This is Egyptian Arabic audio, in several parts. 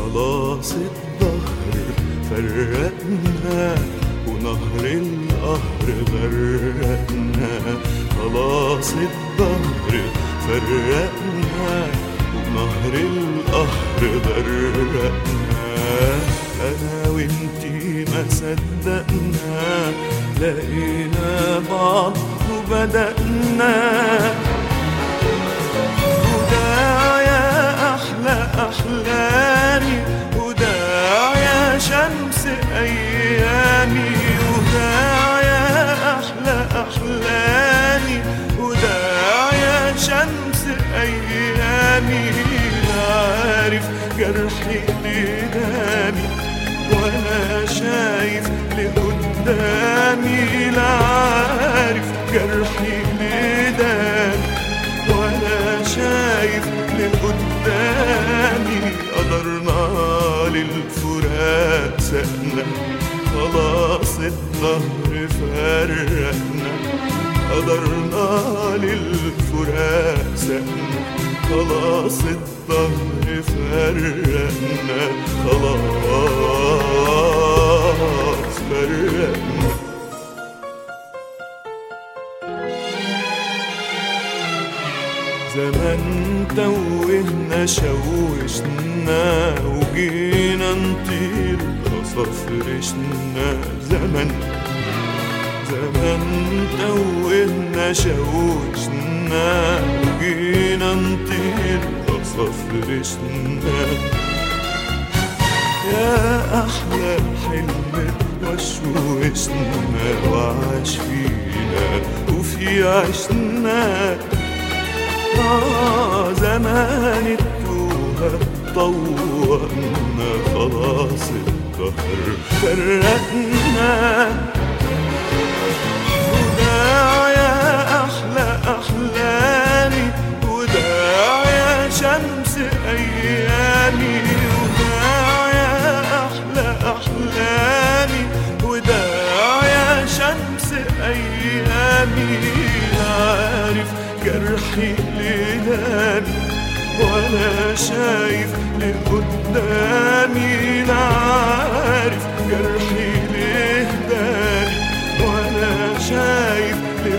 خلاص الظهر فرقنا ونهر القهر غرقنا خلاص الظهر فرقنا ونهر القهر غرقنا انا وانتي ما صدقنا لقينا بعض وبدأنا وده يا أحلى أحلامي وده يا شمس أيامي وده يا أحلى أحلامي وده يا شمس أيامي لا عارف جرحي لداني ولا شايف لقدامي لا عارف جرحي لداني ولا شايف لقدامي قدرنا للفراق سقنا خلاص الظهر فرقنا قدرنا للفراق سقنا خلاص الظهر فرقنا خلاص فرقنا زمان توهنا شوشنا وجينا نطير قصف رشنا زمان زمان توهنا شوشنا وجينا نطير قصف رشنا يا أحلى حلم وشوشنا وعاش فينا وفي عشنا آه زمان التوهة طوقنا خلاص الظهر فرقنا وده يا أحلى أحلامي وده يا شمس أيامي وده يا أحلى أحلامي وده يا شمس أيامي لا عارف جرحي لداني ولا شايف لقدامي لا عارف جرحي لهداني ولا شايف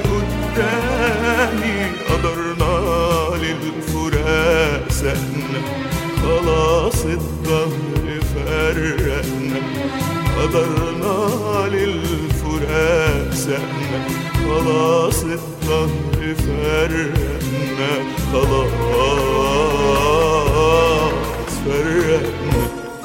لقدامي قدرنا للفراق سقنا خلاص الظهر فرقنا قدرنا للفراق سقنا خلاص الظهر فرقنا خلاص فرقنا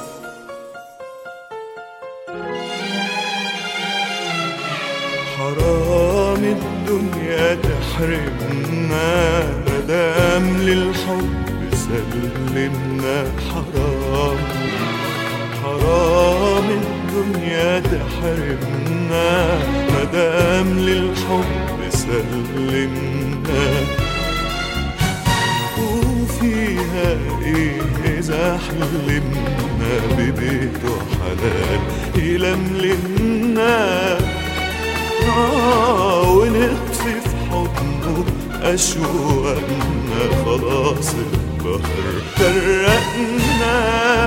حرام الدنيا تحرمنا مدام للحب سلمنا حرام حرام الدنيا تحرمنا مدام للحب سلمنا وفيها ايه اذا حلمنا ببيت وحلال يلملمنا آه ونطفي في حضنه أشواقنا خلاص البحر فرقنا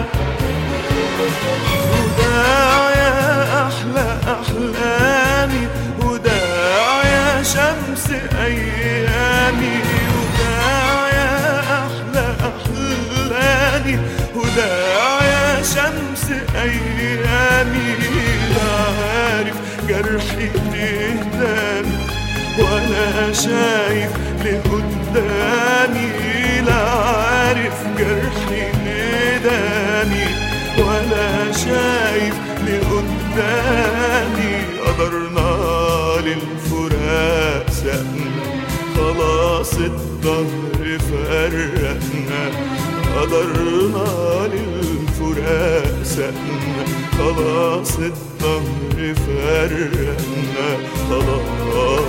وده يا أحلى أحلامي وده يا شمس أيامي وده يا أحلى أحلامي وده يا شمس أيامي لا عارف جرحي لهداني ولا شايف لقدامي لا عارف جرحي لداني ولا شايف لقدامي قدرنا للفراق سقنا خلاص الظهر فرقنا قدرنا للفراق سقنا خلاص الظهر فرقنا خلاص